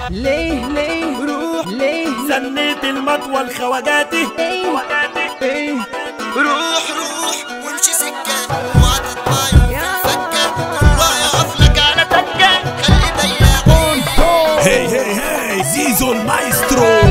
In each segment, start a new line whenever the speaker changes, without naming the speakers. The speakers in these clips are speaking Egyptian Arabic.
ليه ليه
روح
ليه
سنيت المطوى الخواجاتي
ايه ايه
روح روح وامشي سكة وهتطلع يوم في الفكة كله يقف لك على تكة خلي بياعين
هي هي هي زيزو المايسترو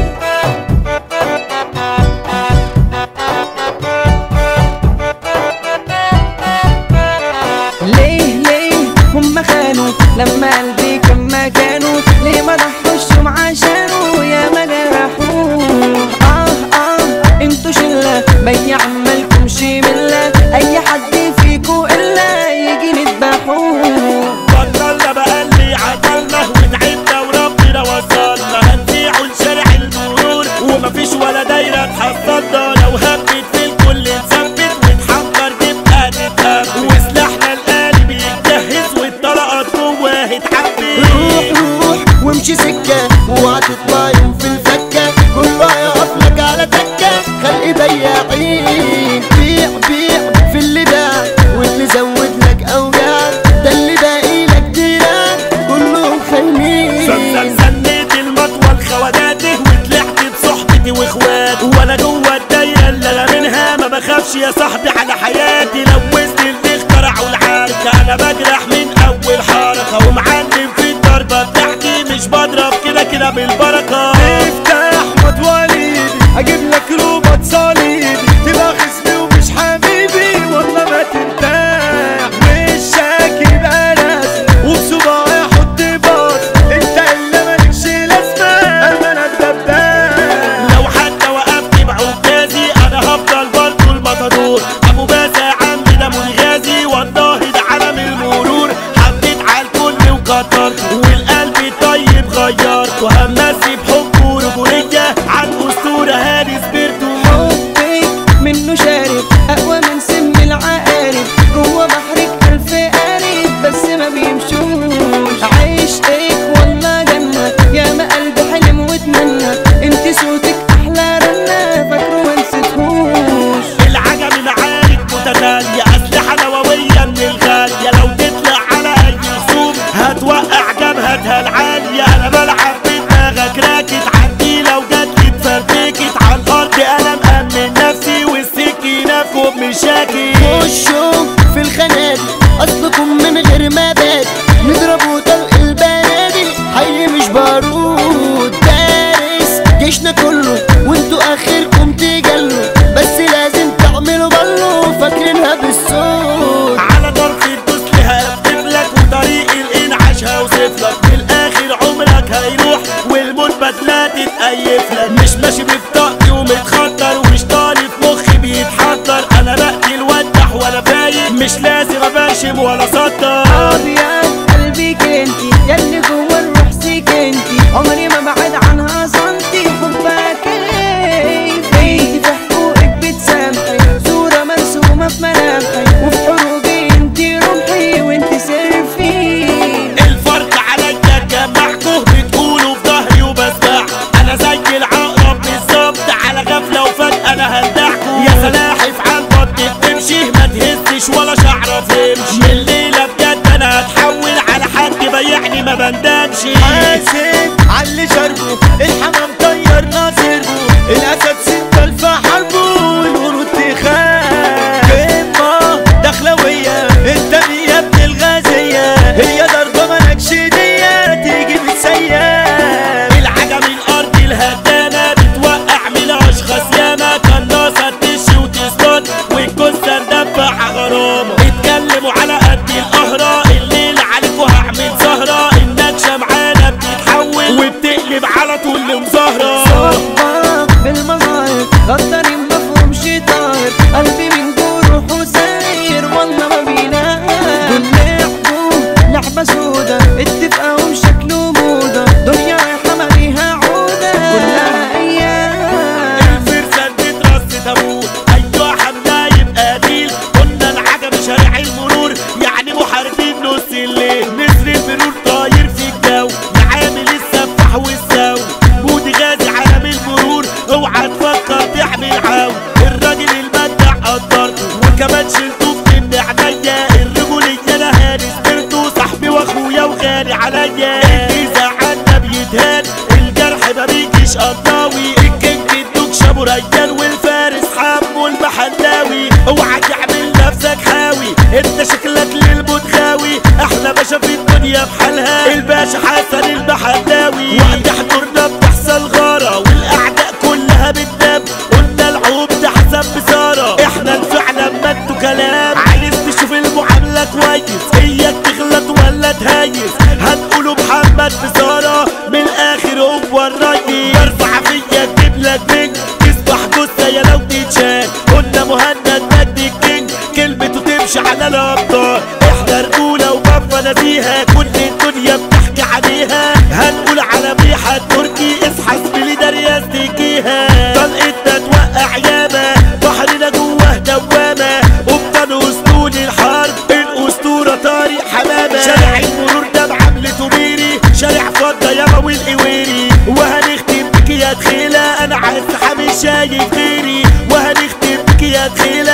ليه ليه هم خانوا لما قلبي كان مكانه ليه ما ضحوش عشانه يا ما جرحوه اه اه انتوا شله بيع عمالكم شمله اي حد فيكو الا يجي نذبحوه
بطلنا بقى اللي عطلنا وتعبنا وربنا وصلنا هنبيع لشارع المرور ومفيش ولا دايرة تحصلنا لو هبت في الكل نثبت ونحضر تبقى نتهم وسلاحنا الآلي بيتجهز والطلقات جواه
روح
اتحبس
روح وامشي سكة وهتطلع يوم في الفكة كله يقف لك على تكة خلي بياعين بيع بيع في اللي باع واللي زود لك أوجاع ده اللي باقي لك ديران كلهم خاينين
سنة سنيت المطوى الخواجاتي وطلعت بصحبتي واخواتي وانا جوه الدايره اللي انا منها ما بخافش يا صاحبي على حياتي لو وسط اللي اخترعوا العركه انا بجرح من اول حركه ومعلم في الضربه بتاعتي مش بضرب كده كده بالبركه افتح مطولي اجيب لك روبوت صليبي تبقى خصمي ومش حبيبي والله ما ترتاح مش شاكي بلاش وبصباعي احط باص انت اللي مالكش لازمه انا انا الدباب لو حتى وقفت بعكازي انا هفضل برضه المطادور ابو باسا عمي ده منغازي والله ده علم المرور حطيت على الكل وكترت والقلب طيب غيرت وهمسي بحب ورجوليه عن اسطوره هاني سبيرتو
حبك منه شارب اقوى من سم العقارب جوه بحرك الف قارب بس ما بيمشوش عشقك والله جنة يا ما قلبي حلم واتمنى انت صوتك احلى رنة فاكره ما نسيتهوش
العجم معارك متتالية أسلحة نووية من الغالية لو تطلع على أي خصوم هتوقع جبهتها العالية أنا بلعب بدماغك راكت عندي لو جت اتفرتكت على الأرض أنا مأمن نفسي والسكينة في كوب مشاكل
خشوا في الخنادق اصلكم من غير ما بادئ نضربوا طلق البنادق حي مش بارود دارس جيشنا كله وانتوا اخركم تجلوا بس لازم تعملوا بلو فاكرينها بالصوت
على طرف الدوس هقفل لك وطريق الانعاش هوصف لك من الاخر عمرك هيروح والموت بدلة تتأيف لك مش ماشي ببطاقتي ومتخطر ومش طالب مخي بيتحضر انا بقتل وادح ولا فايق مش لازم اباشم ولا سطر
ابيض قلبك انتي ياللي جوه الروح سيك انتي عمري ما بعد عنها سنتي حبك كيف انتي في حقوقك بتسامحي صورة مرسومة في ملامحي وفي حروبي انتي رمحي وانتي سر فيه
الفرق عليا جمعكم بتقولوا في ظهري وبسمع انا زي العقرب بالظبط على غفله وفجاه انا هلدعكم يا سلاحف على البط بتمشي ما تهزش ولا شعره تمشي من الليله بجد انا هتحول على حد بيعني ما بندمش
حاسب علي شربه الحمام طير ناصره الاسد سندل في حربه والورود تخاف قمة دخلوية التانية ابن الغازية هي ضربة مالكش دية تيجي بالسياف
العجم الارض الهدانه بتوقع من اشخاص ياما قناصه تشي وتصطاد والجثه ندفع غرامه اتكلموا على قد القهره الليله عليكوا هعمل سهره النكشه معانا بتتحول وبتقلب على طول لمظاهره
صحبة بالمظاهر غدارين مفهومش طاير قلبي من جروحه ساير والله ما بينام دول لعبوا لعبة سودا اتفقهم شكله موضة دنيا رايحة ماليها عودة كلها أيام
الفرسان بترص تابوت ايوه حمله يبقى قتيل قلنا العجم شارع المرور يعني محاربين نص الليل نسر المرور طاير في الجو يعامل السفاح والسو مودي غازي عالم المرور اوعى تفكر تعمل عو الراجل المدع قدرته وكمان شلته من عينيا الرجولية انا هاني سبرته صاحبي واخويا وغالي عليا اللي زعلنا بيتهان ابو ريان والفارس حمو المحلاوي اوعى تعمل نفسك هاوي انت شكلك للموت غاوي احلى باشا في الدنيا بحالها الباشا حسن المحلاوي وقت حضورنا بتحصل غارة والاعداء كلها بتنام قلنا العوب تحسب بسارة احنا الفعل لما انتوا كلام عايز تشوف المعاملة كويس اياك تغلط ولا تهيس هنقوله محمد بسارة من الاخر هو الريس برفع فيا تجيب لك بنج تصبح جثة يا لو تتشال قلنا مهند مجدي الكينج كلمته تمشي على الابطال احنا رجولة وبابا نبيها كل الدنيا بتحكي عليها هنقول على ميحة تركي اصحى زميلي ده رياض تجيها طلقتنا توقع ياما بحرنا جوه دوامة وبطن اسطول الحرب الاسطورة طارق حمامة شارع المرور ده بعملته ميري شارع فضة ياما والقويري وهنختم بك يا دخيلة انا عايز مش شايف غيري وهنختم بك يا دخيلة